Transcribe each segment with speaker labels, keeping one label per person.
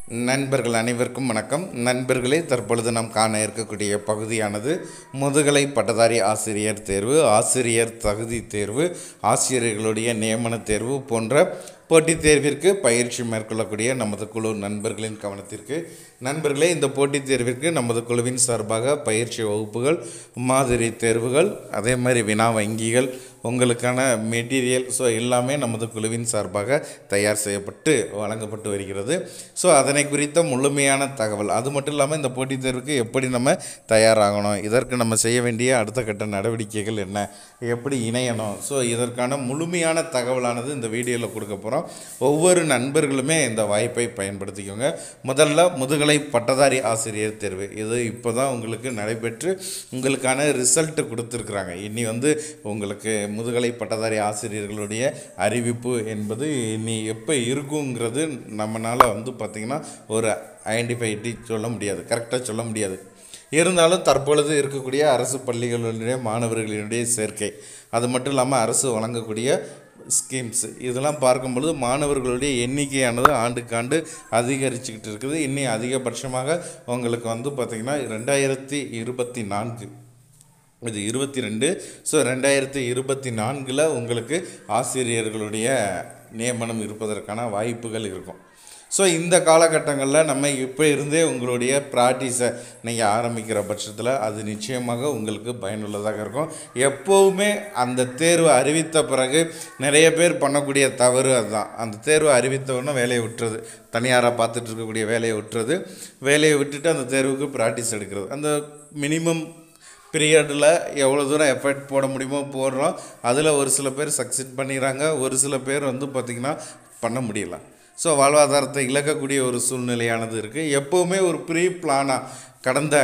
Speaker 1: நண்பர்கள் அனைவருக்கும் வணக்கம் நண்பர்களே தற்பொழுது நாம் காண இருக்கக்கூடிய பகுதியானது முதுகலை பட்டதாரி ஆசிரியர் தேர்வு ஆசிரியர் தகுதி தேர்வு ஆசிரியர்களுடைய நியமன தேர்வு போன்ற போட்டித் தேர்விற்கு பயிற்சி மேற்கொள்ளக்கூடிய நமது குழு நண்பர்களின் கவனத்திற்கு நண்பர்களே இந்த போட்டித் தேர்விற்கு நமது குழுவின் சார்பாக பயிற்சி வகுப்புகள் மாதிரி தேர்வுகள் அதே மாதிரி வினா வங்கிகள் உங்களுக்கான மெட்டீரியல் ஸோ எல்லாமே நமது குழுவின் சார்பாக தயார் செய்யப்பட்டு வழங்கப்பட்டு வருகிறது ஸோ அதனை குறித்த முழுமையான தகவல் அது மட்டும் இல்லாமல் இந்த போட்டித் தேர்வுக்கு எப்படி நம்ம தயாராகணும் இதற்கு நம்ம செய்ய வேண்டிய அடுத்த கட்ட நடவடிக்கைகள் என்ன எப்படி இணையணும் ஸோ இதற்கான முழுமையான தகவலானது இந்த வீடியோவில் கொடுக்க போகிறோம் ஒவ்வொரு நண்பர்களுமே இந்த வாய்ப்பை பயன்படுத்திக்கோங்க முதல்ல முதுகலை பட்டதாரி ஆசிரியர் தேர்வு இது இப்போ தான் உங்களுக்கு நடைபெற்று உங்களுக்கான ரிசல்ட் கொடுத்துருக்குறாங்க இனி வந்து உங்களுக்கு முதுகலை பட்டதாரி ஆசிரியர்களுடைய அறிவிப்பு என்பது இனி எப்போ இருக்குங்கிறது நம்மளால் வந்து பார்த்திங்கன்னா ஒரு ஐடென்டிஃபைட்டி சொல்ல முடியாது கரெக்டாக சொல்ல முடியாது இருந்தாலும் தற்பொழுது இருக்கக்கூடிய அரசு பள்ளிகளுடைய மாணவர்களுடைய சேர்க்கை அது மட்டும் இல்லாமல் அரசு வழங்கக்கூடிய ஸ்கீம்ஸ் இதெல்லாம் பார்க்கும்பொழுது மாணவர்களுடைய எண்ணிக்கையானது ஆண்டுக்காண்டு அதிகரிச்சுக்கிட்டு இருக்குது இன்னி அதிகபட்சமாக உங்களுக்கு வந்து பார்த்திங்கன்னா ரெண்டாயிரத்தி இருபத்தி நான்கு இது இருபத்தி ரெண்டு ஸோ ரெண்டாயிரத்தி இருபத்தி நான்கில் உங்களுக்கு ஆசிரியர்களுடைய நியமனம் இருப்பதற்கான வாய்ப்புகள் இருக்கும் ஸோ இந்த காலகட்டங்களில் நம்ம இப்போ இருந்தே உங்களுடைய ப்ராக்டிஸை நீங்கள் ஆரம்பிக்கிற பட்சத்தில் அது நிச்சயமாக உங்களுக்கு பயனுள்ளதாக இருக்கும் எப்போவுமே அந்த தேர்வு அறிவித்த பிறகு நிறைய பேர் பண்ணக்கூடிய தவறு அதுதான் அந்த தேர்வு அறிவித்தவொன்னே வேலையை விட்டுறது தனியாராக பார்த்துட்டு இருக்கக்கூடிய வேலையை விட்டுறது வேலையை விட்டுட்டு அந்த தேர்வுக்கு ப்ராக்டிஸ் எடுக்கிறது அந்த மினிமம் பீரியடில் எவ்வளோ தூரம் எஃபர்ட் போட முடியுமோ போடுறோம் அதில் ஒரு சில பேர் சக்சீட் பண்ணிடுறாங்க ஒரு சில பேர் வந்து பார்த்திங்கன்னா பண்ண முடியல ஸோ வாழ்வாதாரத்தை இழக்கக்கூடிய ஒரு சூழ்நிலையானது இருக்குது எப்போவுமே ஒரு ப்ரீ பிளானாக கடந்த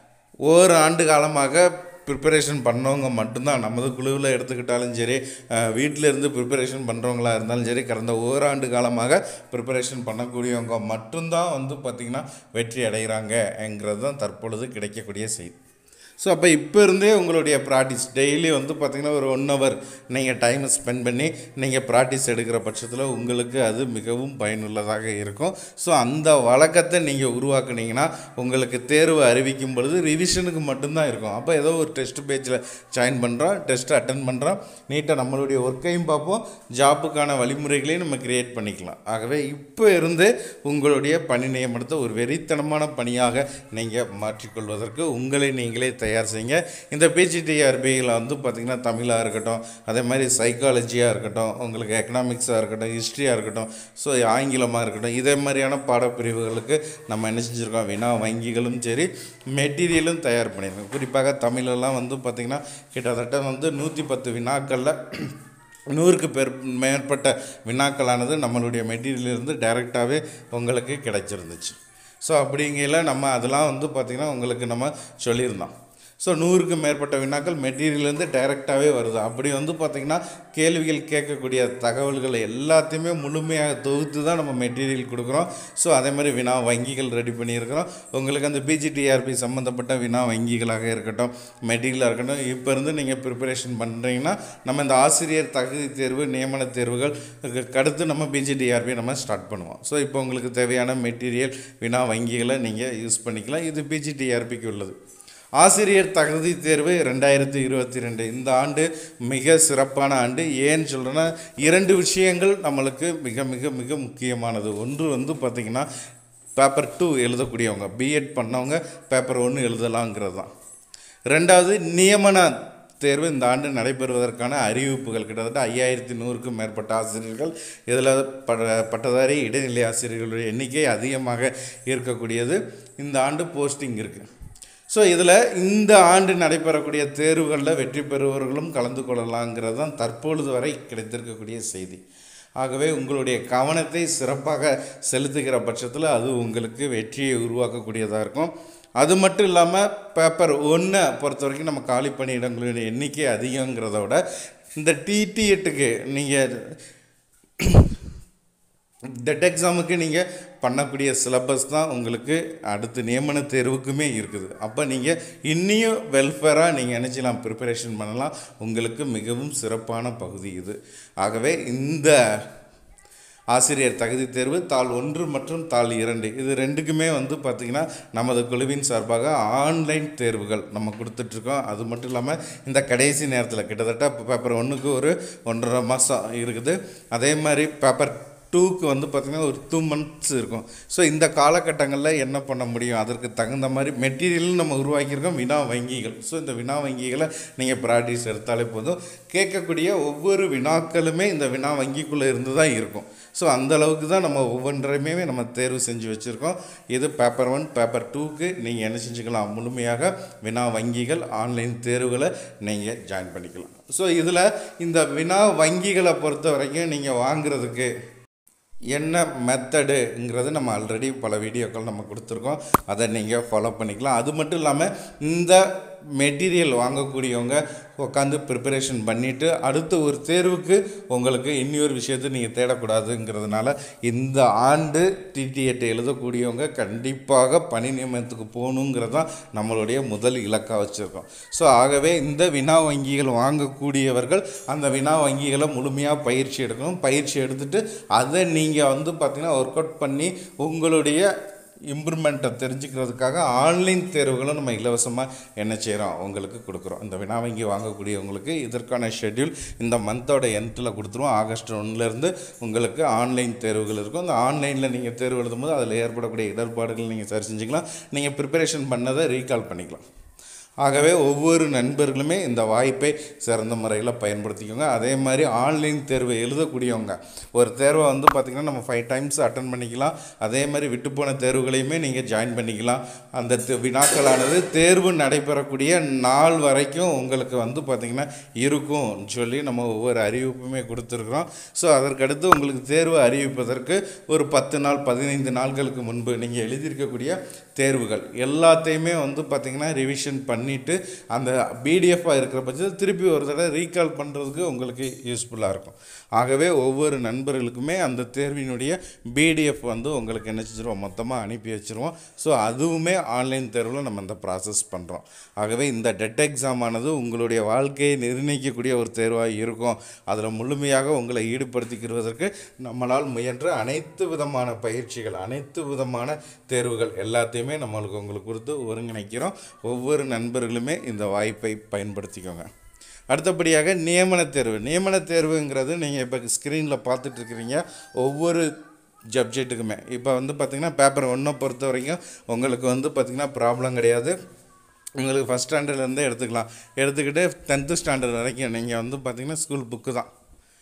Speaker 1: ஓர் ஆண்டு காலமாக ப்ரிப்பரேஷன் பண்ணவங்க மட்டும்தான் நமது குழுவில் எடுத்துக்கிட்டாலும் சரி வீட்டில் இருந்து ப்ரிப்பரேஷன் பண்ணுறவங்களா இருந்தாலும் சரி கடந்த ஓராண்டு காலமாக ப்ரிப்பரேஷன் பண்ணக்கூடியவங்க மட்டும்தான் வந்து பார்த்திங்கன்னா வெற்றி அடைகிறாங்கங்கிறது தான் தற்பொழுது கிடைக்கக்கூடிய செய்தி ஸோ அப்போ இப்போ இருந்தே உங்களுடைய ப்ராக்டிஸ் டெய்லி வந்து பார்த்திங்கன்னா ஒரு ஒன் ஹவர் நீங்கள் டைமை ஸ்பெண்ட் பண்ணி நீங்கள் ப்ராக்டிஸ் எடுக்கிற பட்சத்தில் உங்களுக்கு அது மிகவும் பயனுள்ளதாக இருக்கும் ஸோ அந்த வழக்கத்தை நீங்கள் உருவாக்குனீங்கன்னா உங்களுக்கு தேர்வு அறிவிக்கும் பொழுது ரிவிஷனுக்கு மட்டும்தான் இருக்கும் அப்போ ஏதோ ஒரு டெஸ்ட் பேஜில் ஜாயின் பண்ணுறோம் டெஸ்ட்டு அட்டன் பண்ணுறோம் நீட்டாக நம்மளுடைய ஒர்க்கையும் பார்ப்போம் ஜாப்புக்கான வழிமுறைகளையும் நம்ம கிரியேட் பண்ணிக்கலாம் ஆகவே இப்போ இருந்து உங்களுடைய பணி நியமனத்தை ஒரு வெறித்தனமான பணியாக நீங்கள் மாற்றிக்கொள்வதற்கு உங்களை நீங்களே தயார் செய்யுங்க இந்த பிஜிடிஆர்பியில் வந்து பார்த்திங்கன்னா தமிழாக இருக்கட்டும் அதே மாதிரி சைக்காலஜியாக இருக்கட்டும் உங்களுக்கு எக்கனாமிக்ஸாக இருக்கட்டும் ஹிஸ்ட்ரியாக இருக்கட்டும் ஸோ ஆங்கிலமாக இருக்கட்டும் இதே மாதிரியான பாடப்பிரிவுகளுக்கு நம்ம என்ன செஞ்சுருக்கோம் வினா வங்கிகளும் சரி மெட்டீரியலும் தயார் பண்ணியிருக்கோம் குறிப்பாக தமிழெல்லாம் வந்து பார்த்திங்கன்னா கிட்டத்தட்ட வந்து நூற்றி பத்து வினாக்களில் நூறுக்கு பேர் மேற்பட்ட வினாக்களானது நம்மளுடைய மெட்டீரியலிருந்து டைரெக்டாகவே உங்களுக்கு கிடைச்சிருந்துச்சு ஸோ அப்படிங்கையில் நம்ம அதெல்லாம் வந்து பார்த்திங்கன்னா உங்களுக்கு நம்ம சொல்லியிருந்தோம் ஸோ நூறுக்கு மேற்பட்ட வினாக்கள் மெட்டீரியல்லேருந்து டைரெக்டாகவே வருது அப்படி வந்து பார்த்திங்கன்னா கேள்விகள் கேட்கக்கூடிய தகவல்கள் எல்லாத்தையுமே முழுமையாக தொகுத்து தான் நம்ம மெட்டீரியல் கொடுக்குறோம் ஸோ அதே மாதிரி வினா வங்கிகள் ரெடி பண்ணியிருக்கிறோம் உங்களுக்கு அந்த பிஜிடிஆர்பி சம்மந்தப்பட்ட வினா வங்கிகளாக இருக்கட்டும் மெட்டீரியலாக இருக்கட்டும் இப்போ இருந்து நீங்கள் ப்ரிப்பரேஷன் பண்ணுறீங்கன்னா நம்ம இந்த ஆசிரியர் தகுதி தேர்வு நியமன தேர்வுகள் அடுத்து நம்ம பிஜிடிஆர்பி நம்ம ஸ்டார்ட் பண்ணுவோம் ஸோ இப்போ உங்களுக்கு தேவையான மெட்டீரியல் வினா வங்கிகளை நீங்கள் யூஸ் பண்ணிக்கலாம் இது பிஜிடிஆர்பிக்கு உள்ளது ஆசிரியர் தகுதி தேர்வு ரெண்டாயிரத்தி இருபத்தி ரெண்டு இந்த ஆண்டு மிக சிறப்பான ஆண்டு ஏன்னு சொல்கிறேன்னா இரண்டு விஷயங்கள் நம்மளுக்கு மிக மிக மிக முக்கியமானது ஒன்று வந்து பார்த்திங்கன்னா பேப்பர் டூ எழுதக்கூடியவங்க பிஎட் பண்ணவங்க பேப்பர் ஒன்று எழுதலாங்கிறது தான் ரெண்டாவது நியமன தேர்வு இந்த ஆண்டு நடைபெறுவதற்கான அறிவிப்புகள் கிட்டத்தட்ட ஐயாயிரத்தி நூறுக்கும் மேற்பட்ட ஆசிரியர்கள் இதில் பட பட்டதாரி இடைநிலை ஆசிரியர்களுடைய எண்ணிக்கை அதிகமாக இருக்கக்கூடியது இந்த ஆண்டு போஸ்டிங் இருக்குது ஸோ இதில் இந்த ஆண்டு நடைபெறக்கூடிய தேர்வுகளில் வெற்றி பெறுபவர்களும் கலந்து கொள்ளலாங்கிறது தான் தற்பொழுது வரை கிடைத்திருக்கக்கூடிய செய்தி ஆகவே உங்களுடைய கவனத்தை சிறப்பாக செலுத்துகிற பட்சத்தில் அது உங்களுக்கு வெற்றியை உருவாக்கக்கூடியதாக இருக்கும் அது மட்டும் இல்லாமல் பேப்பர் ஒன்றை பொறுத்த வரைக்கும் நம்ம காலி பணியிடங்களுடைய எண்ணிக்கை அதிகங்கிறத விட இந்த டிடிஎட்டுக்கு நீங்கள் டெட் எக்ஸாமுக்கு நீங்கள் பண்ணக்கூடிய சிலபஸ் தான் உங்களுக்கு அடுத்து நியமன தேர்வுக்குமே இருக்குது அப்போ நீங்கள் இன்னியும் வெல்ஃபேராக நீங்கள் நினச்சலாம் ப்ரிப்பரேஷன் பண்ணலாம் உங்களுக்கு மிகவும் சிறப்பான பகுதி இது ஆகவே இந்த ஆசிரியர் தகுதி தேர்வு தாள் ஒன்று மற்றும் தாள் இரண்டு இது ரெண்டுக்குமே வந்து பார்த்திங்கன்னா நமது குழுவின் சார்பாக ஆன்லைன் தேர்வுகள் நம்ம கொடுத்துட்ருக்கோம் அது மட்டும் இல்லாமல் இந்த கடைசி நேரத்தில் கிட்டத்தட்ட பேப்பர் ஒன்றுக்கு ஒரு ஒன்றரை மாதம் இருக்குது அதே மாதிரி பேப்பர் டூக்கு வந்து பார்த்திங்கன்னா ஒரு டூ மந்த்ஸ் இருக்கும் ஸோ இந்த காலகட்டங்களில் என்ன பண்ண முடியும் அதற்கு தகுந்த மாதிரி மெட்டீரியல் நம்ம உருவாக்கியிருக்கோம் வினா வங்கிகள் ஸோ இந்த வினா வங்கிகளை நீங்கள் ப்ராக்டிஸ் எடுத்தாலே போதும் கேட்கக்கூடிய ஒவ்வொரு வினாக்களுமே இந்த வினா வங்கிக்குள்ளே இருந்து தான் இருக்கும் ஸோ அந்த அளவுக்கு தான் நம்ம ஒவ்வொன்றையுமே நம்ம தேர்வு செஞ்சு வச்சுருக்கோம் இது பேப்பர் ஒன் பேப்பர் டூக்கு நீங்கள் என்ன செஞ்சுக்கலாம் முழுமையாக வினா வங்கிகள் ஆன்லைன் தேர்வுகளை நீங்கள் ஜாயின் பண்ணிக்கலாம் ஸோ இதில் இந்த வினா வங்கிகளை பொறுத்த வரைக்கும் நீங்கள் வாங்குறதுக்கு என்ன மெத்தடுங்கிறது நம்ம ஆல்ரெடி பல வீடியோக்கள் நம்ம கொடுத்துருக்கோம் அதை நீங்கள் ஃபாலோ பண்ணிக்கலாம் அது மட்டும் இல்லாமல் இந்த மெட்டீரியல் வாங்கக்கூடியவங்க உட்காந்து ப்ரிப்பரேஷன் பண்ணிவிட்டு அடுத்த ஒரு தேர்வுக்கு உங்களுக்கு இன்னொரு விஷயத்தை நீங்கள் தேடக்கூடாதுங்கிறதுனால இந்த ஆண்டு டிடிஎட் எழுதக்கூடியவங்க கண்டிப்பாக பணி நியமனத்துக்கு போகணுங்கிறது தான் நம்மளுடைய முதல் இலக்காக வச்சுருக்கோம் ஸோ ஆகவே இந்த வினா வங்கிகள் வாங்கக்கூடியவர்கள் அந்த வினா வங்கிகளை முழுமையாக பயிற்சி எடுக்கணும் பயிற்சி எடுத்துட்டு அதை நீங்கள் வந்து பார்த்திங்கன்னா ஒர்க் அவுட் பண்ணி உங்களுடைய இம்ப்ரூவ்மெண்ட்டை தெரிஞ்சுக்கிறதுக்காக ஆன்லைன் தேர்வுகளும் நம்ம இலவசமாக என்ன செய்கிறோம் உங்களுக்கு கொடுக்குறோம் இந்த வினா வங்கி வாங்கக்கூடியவங்களுக்கு இதற்கான ஷெட்யூல் இந்த மந்தோட எண்டில் கொடுத்துருவோம் ஆகஸ்ட் ஒன்றுலேருந்து உங்களுக்கு ஆன்லைன் தேர்வுகள் இருக்கும் இந்த ஆன்லைனில் நீங்கள் தேர்வு எழுதும்போது அதில் ஏற்படக்கூடிய இடர்பாடுகள் நீங்கள் சரி செஞ்சுக்கலாம் நீங்கள் ப்ரிப்பரேஷன் பண்ணதை ரீகால் பண்ணிக்கலாம் ஆகவே ஒவ்வொரு நண்பர்களுமே இந்த வாய்ப்பை சிறந்த முறையில் பயன்படுத்திக்கோங்க அதே மாதிரி ஆன்லைன் தேர்வு எழுதக்கூடியவங்க ஒரு தேர்வை வந்து பார்த்திங்கன்னா நம்ம ஃபைவ் டைம்ஸ் அட்டன் பண்ணிக்கலாம் அதே மாதிரி விட்டுப்போன தேர்வுகளையுமே நீங்கள் ஜாயின் பண்ணிக்கலாம் அந்த தே- வினாக்களானது தேர்வு நடைபெறக்கூடிய நாள் வரைக்கும் உங்களுக்கு வந்து பார்த்திங்கன்னா இருக்கும் சொல்லி நம்ம ஒவ்வொரு அறிவிப்புமே கொடுத்துருக்குறோம் ஸோ அதற்கடுத்து உங்களுக்கு தேர்வு அறிவிப்பதற்கு ஒரு பத்து நாள் பதினைந்து நாட்களுக்கு முன்பு நீங்கள் எழுதியிருக்கக்கூடிய தேர்வுகள் எல்லாத்தையுமே வந்து பார்த்திங்கன்னா ரிவிஷன் பண்ணிவிட்டு அந்த பிடிஎஃபாக இருக்கிற பட்சத்தில் திருப்பி ஒரு தடவை ரீகால் பண்ணுறதுக்கு உங்களுக்கு யூஸ்ஃபுல்லாக இருக்கும் ஆகவே ஒவ்வொரு நண்பர்களுக்குமே அந்த தேர்வினுடைய பிடிஎஃப் வந்து உங்களுக்கு என்ன செஞ்சிருவோம் மொத்தமாக அனுப்பி வச்சுருவோம் ஸோ அதுவுமே ஆன்லைன் தேர்வில் நம்ம இந்த ப்ராசஸ் பண்ணுறோம் ஆகவே இந்த டெட் எக்ஸாம் ஆனது உங்களுடைய வாழ்க்கையை நிர்ணயிக்கக்கூடிய ஒரு தேர்வாக இருக்கும் அதில் முழுமையாக உங்களை ஈடுபடுத்திக்கிறதற்கு நம்மளால் முயன்ற அனைத்து விதமான பயிற்சிகள் அனைத்து விதமான தேர்வுகள் எல்லாத்தையுமே நம்மளுக்கு உங்களுக்கு கொடுத்து ஒருங்கிணைக்கிறோம் ஒவ்வொரு நண்பர்களுமே இந்த வாய்ப்பை பயன்படுத்திக்கோங்க அடுத்தபடியாக நியமன தேர்வு நியமன தேர்வுங்கிறது நீங்கள் இப்போ ஸ்க்ரீனில் பார்த்துட்டு இருக்கிறீங்க ஒவ்வொரு சப்ஜெக்ட்டுக்குமே இப்போ வந்து பார்த்திங்கன்னா பேப்பர் ஒன்றை பொறுத்த வரைக்கும் உங்களுக்கு வந்து பார்த்திங்கன்னா ப்ராப்ளம் கிடையாது உங்களுக்கு ஃபஸ்ட் ஸ்டாண்டர்ட்லேருந்தே எடுத்துக்கலாம் எடுத்துக்கிட்டு டென்த்து ஸ்டாண்டர்ட் வரைக்கும் நீங்கள் வந்து பார்த்திங்கன்னா ஸ்கூல் புக்கு தான்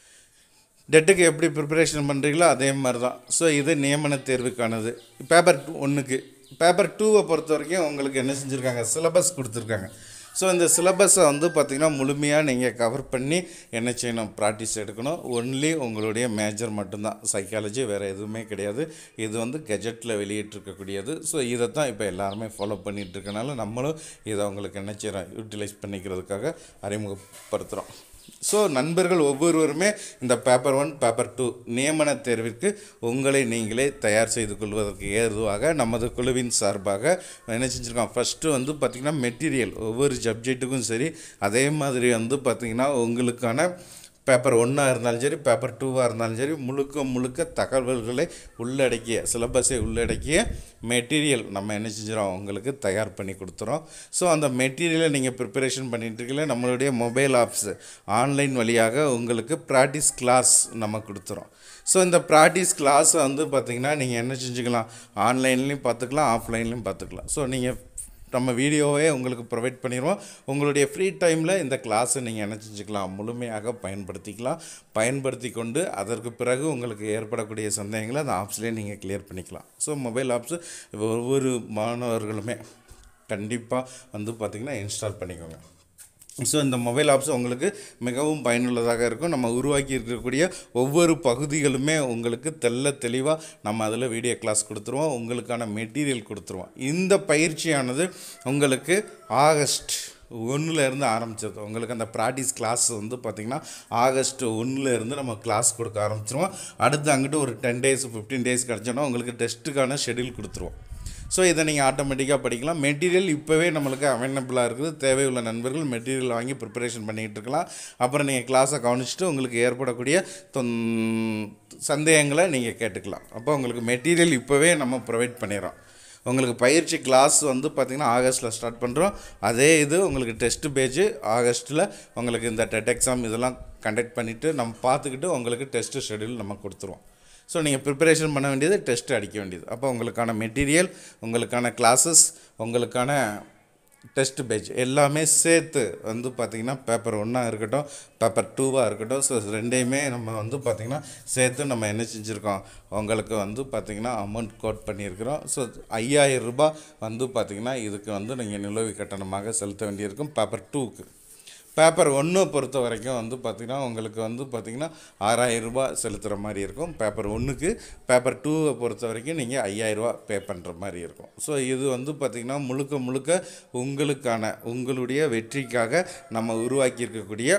Speaker 1: டெட்டுக்கு எப்படி ப்ரிப்பரேஷன் பண்ணுறீங்களோ அதே மாதிரி தான் ஸோ இது நியமன தேர்வுக்கானது பேப்பர் ஒன்றுக்கு பேப்பர் டூவை பொறுத்த வரைக்கும் உங்களுக்கு என்ன செஞ்சுருக்காங்க சிலபஸ் கொடுத்துருக்காங்க ஸோ இந்த சிலபஸை வந்து பார்த்திங்கன்னா முழுமையாக நீங்கள் கவர் பண்ணி என்ன செய்யணும் ப்ராக்டிஸ் எடுக்கணும் ஒன்லி உங்களுடைய மேஜர் மட்டும்தான் சைக்காலஜி வேறு எதுவுமே கிடையாது இது வந்து கெஜெட்டில் வெளியிட்டிருக்கக்கூடியது ஸோ இதை தான் இப்போ எல்லாருமே ஃபாலோ பண்ணிகிட்டு இருக்கனால நம்மளும் இதை உங்களுக்கு என்ன செய்கிறோம் யூட்டிலைஸ் பண்ணிக்கிறதுக்காக அறிமுகப்படுத்துகிறோம் ஸோ நண்பர்கள் ஒவ்வொருவருமே இந்த பேப்பர் ஒன் பேப்பர் டூ நியமன தேர்விற்கு உங்களை நீங்களே தயார் செய்து கொள்வதற்கு ஏதுவாக நமது குழுவின் சார்பாக என்ன செஞ்சுருக்கோம் ஃபஸ்ட்டு வந்து பார்த்திங்கன்னா மெட்டீரியல் ஒவ்வொரு சப்ஜெக்ட்டுக்கும் சரி அதே மாதிரி வந்து பார்த்திங்கன்னா உங்களுக்கான பேப்பர் ஒன்னாக இருந்தாலும் சரி பேப்பர் டூவாக இருந்தாலும் சரி முழுக்க முழுக்க தகவல்களை உள்ளடக்கிய சிலபஸை உள்ளடக்கிய மெட்டீரியல் நம்ம என்ன செஞ்சிடும் உங்களுக்கு தயார் பண்ணி கொடுத்துறோம் ஸோ அந்த மெட்டீரியலை நீங்கள் ப்ரிப்பரேஷன் பண்ணிட்டு இருக்கீங்களா நம்மளுடைய மொபைல் ஆப்ஸ் ஆன்லைன் வழியாக உங்களுக்கு ப்ராக்டிஸ் கிளாஸ் நம்ம கொடுத்துறோம் ஸோ இந்த ப்ராக்டிஸ் கிளாஸை வந்து பார்த்திங்கன்னா நீங்கள் என்ன செஞ்சுக்கலாம் ஆன்லைன்லேயும் பார்த்துக்கலாம் ஆஃப்லைன்லேயும் பார்த்துக்கலாம் ஸோ நீங்கள் நம்ம வீடியோவே உங்களுக்கு ப்ரொவைட் பண்ணிடுவோம் உங்களுடைய ஃப்ரீ டைமில் இந்த கிளாஸை நீங்கள் என்ன செஞ்சுக்கலாம் முழுமையாக பயன்படுத்திக்கலாம் பயன்படுத்தி கொண்டு அதற்கு பிறகு உங்களுக்கு ஏற்படக்கூடிய சந்தேகங்களை அந்த ஆப்ஸ்லேயே நீங்கள் கிளியர் பண்ணிக்கலாம் ஸோ மொபைல் ஆப்ஸ் ஒவ்வொரு மாணவர்களுமே கண்டிப்பாக வந்து பார்த்திங்கன்னா இன்ஸ்டால் பண்ணிக்கோங்க ஸோ இந்த மொபைல் ஆப்ஸ் உங்களுக்கு மிகவும் பயனுள்ளதாக இருக்கும் நம்ம உருவாக்கி இருக்கக்கூடிய ஒவ்வொரு பகுதிகளுமே உங்களுக்கு தெள்ள தெளிவாக நம்ம அதில் வீடியோ கிளாஸ் கொடுத்துருவோம் உங்களுக்கான மெட்டீரியல் கொடுத்துருவோம் இந்த பயிற்சியானது உங்களுக்கு ஆகஸ்ட் ஒன்றுல இருந்து ஆரம்பிச்சது உங்களுக்கு அந்த ப்ராக்டிஸ் கிளாஸ் வந்து பார்த்திங்கன்னா ஆகஸ்ட் ஒன்றுல இருந்து நம்ம கிளாஸ் கொடுக்க ஆரம்பிச்சிருவோம் அடுத்து அங்கிட்டு ஒரு டென் டேஸ் ஃபிஃப்டீன் டேஸ் கிடச்சோன்னா உங்களுக்கு டெஸ்ட்டுக்கான ஷெட்யூல் கொடுத்துருவோம் ஸோ இதை நீங்கள் ஆட்டோமேட்டிக்காக படிக்கலாம் மெட்டீரியல் இப்போவே நம்மளுக்கு அவைலபிளாக இருக்குது தேவையுள்ள நண்பர்கள் மெட்டீரியல் வாங்கி ப்ரிப்பரேஷன் பண்ணிகிட்டு இருக்கலாம் அப்புறம் நீங்கள் கிளாஸை கவனிச்சுட்டு உங்களுக்கு ஏற்படக்கூடிய தொன் சந்தேகங்களை நீங்கள் கேட்டுக்கலாம் அப்போ உங்களுக்கு மெட்டீரியல் இப்போவே நம்ம ப்ரொவைட் பண்ணிடுறோம் உங்களுக்கு பயிற்சி கிளாஸ் வந்து பார்த்திங்கன்னா ஆகஸ்ட்டில் ஸ்டார்ட் பண்ணுறோம் அதே இது உங்களுக்கு டெஸ்ட் பேஜ் ஆகஸ்ட்டில் உங்களுக்கு இந்த டெட் எக்ஸாம் இதெல்லாம் கண்டக்ட் பண்ணிவிட்டு நம்ம பார்த்துக்கிட்டு உங்களுக்கு டெஸ்ட்டு ஷெடியூல் நம்ம கொடுத்துருவோம் ஸோ நீங்கள் ப்ரிப்பரேஷன் பண்ண வேண்டியது டெஸ்ட் அடிக்க வேண்டியது அப்போ உங்களுக்கான மெட்டீரியல் உங்களுக்கான கிளாஸஸ் உங்களுக்கான டெஸ்ட் பேஜ் எல்லாமே சேர்த்து வந்து பார்த்திங்கன்னா பேப்பர் ஒன்றா இருக்கட்டும் பேப்பர் டூவாக இருக்கட்டும் ஸோ ரெண்டையுமே நம்ம வந்து பார்த்திங்கன்னா சேர்த்து நம்ம என்ன செஞ்சுருக்கோம் உங்களுக்கு வந்து பார்த்திங்கன்னா அமௌண்ட் கோட் பண்ணியிருக்கிறோம் ஸோ ஐயாயிரம் ரூபாய் வந்து பார்த்திங்கன்னா இதுக்கு வந்து நீங்கள் நிலுவை கட்டணமாக செலுத்த வேண்டியிருக்கும் பேப்பர் டூக்கு பேப்பர் ஒன்று பொறுத்த வரைக்கும் வந்து பார்த்திங்கன்னா உங்களுக்கு வந்து பார்த்திங்கன்னா ஆறாயிரம் ரூபாய் செலுத்துகிற மாதிரி இருக்கும் பேப்பர் ஒன்றுக்கு பேப்பர் டூவை பொறுத்த வரைக்கும் நீங்கள் ஐயாயிரரூபா பே பண்ணுற மாதிரி இருக்கும் ஸோ இது வந்து பார்த்திங்கன்னா முழுக்க முழுக்க உங்களுக்கான உங்களுடைய வெற்றிக்காக நம்ம உருவாக்கி இருக்கக்கூடிய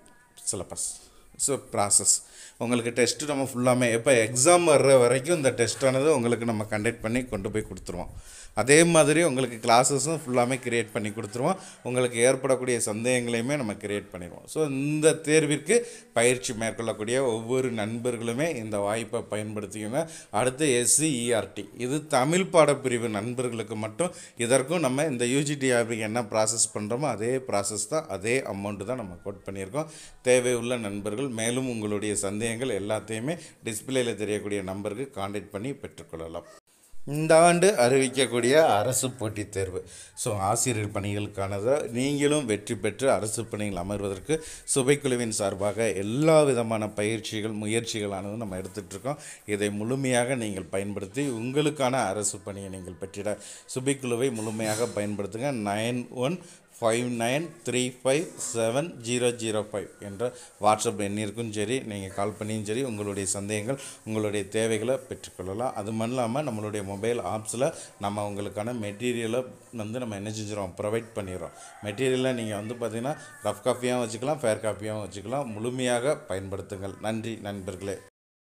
Speaker 1: சிலபஸ் ஸோ ப்ராசஸ் உங்களுக்கு டெஸ்ட்டு நம்ம ஃபுல்லாமே எப்போ எக்ஸாம் வர்ற வரைக்கும் இந்த டெஸ்ட்டானது உங்களுக்கு நம்ம கண்டக்ட் பண்ணி கொண்டு போய் கொடுத்துருவோம் அதே மாதிரி உங்களுக்கு கிளாஸஸும் ஃபுல்லாமே கிரியேட் பண்ணி கொடுத்துருவோம் உங்களுக்கு ஏற்படக்கூடிய சந்தேகங்களையுமே நம்ம கிரியேட் பண்ணிடுவோம் ஸோ இந்த தேர்விற்கு பயிற்சி மேற்கொள்ளக்கூடிய ஒவ்வொரு நண்பர்களுமே இந்த வாய்ப்பை பயன்படுத்திக்கோங்க அடுத்து எஸ்சிஇஆர்டி இது தமிழ் பாடப்பிரிவு நண்பர்களுக்கு மட்டும் இதற்கும் நம்ம இந்த யூஜிடி ஆப்பிக்கு என்ன ப்ராசஸ் பண்ணுறோமோ அதே ப்ராசஸ் தான் அதே அமௌண்ட்டு தான் நம்ம கோட் பண்ணியிருக்கோம் தேவையுள்ள நண்பர்கள் மேலும் உங்களுடைய சந்தேகங்கள் எல்லாத்தையுமே டிஸ்பிளேயில் தெரியக்கூடிய நம்பருக்கு காண்டாக்ட் பண்ணி பெற்றுக்கொள்ளலாம் இந்த ஆண்டு அறிவிக்கக்கூடிய அரசு போட்டித் தேர்வு ஸோ ஆசிரியர் பணிகளுக்கானதை நீங்களும் வெற்றி பெற்று அரசு பணியில் அமர்வதற்கு சுபைக்குழுவின் சார்பாக எல்லா விதமான பயிற்சிகள் முயற்சிகளானது நம்ம எடுத்துகிட்ருக்கோம் இதை முழுமையாக நீங்கள் பயன்படுத்தி உங்களுக்கான அரசு பணியை நீங்கள் பெற்றிட சுபைக்குழுவை முழுமையாக பயன்படுத்துங்க nine one five nine three five seven zero zero five என்ற வாட்ஸ்அப் எண்ணிற்கும் சரி நீங்கள் கால் பண்ணியும் சரி உங்களுடைய சந்தேகங்கள் உங்களுடைய தேவைகளை பெற்றுக்கொள்ளலாம் அது மட்டும் இல்லாமல் நம்மளுடைய மொபைல் ஆப்ஸில் நம்ம உங்களுக்கான மெட்டீரியலை வந்து நம்ம என்ன செஞ்சிடறோம் ப்ரொவைட் பண்ணிடுறோம் மெட்டீரியலை நீங்கள் வந்து பார்த்திங்கன்னா ரஃப் காப்பியாகவும் வச்சுக்கலாம் ஃபேர் காப்பியாகவும் வச்சுக்கலாம் முழுமையாக பயன்படுத்துங்கள் நன்றி நண்பர்களே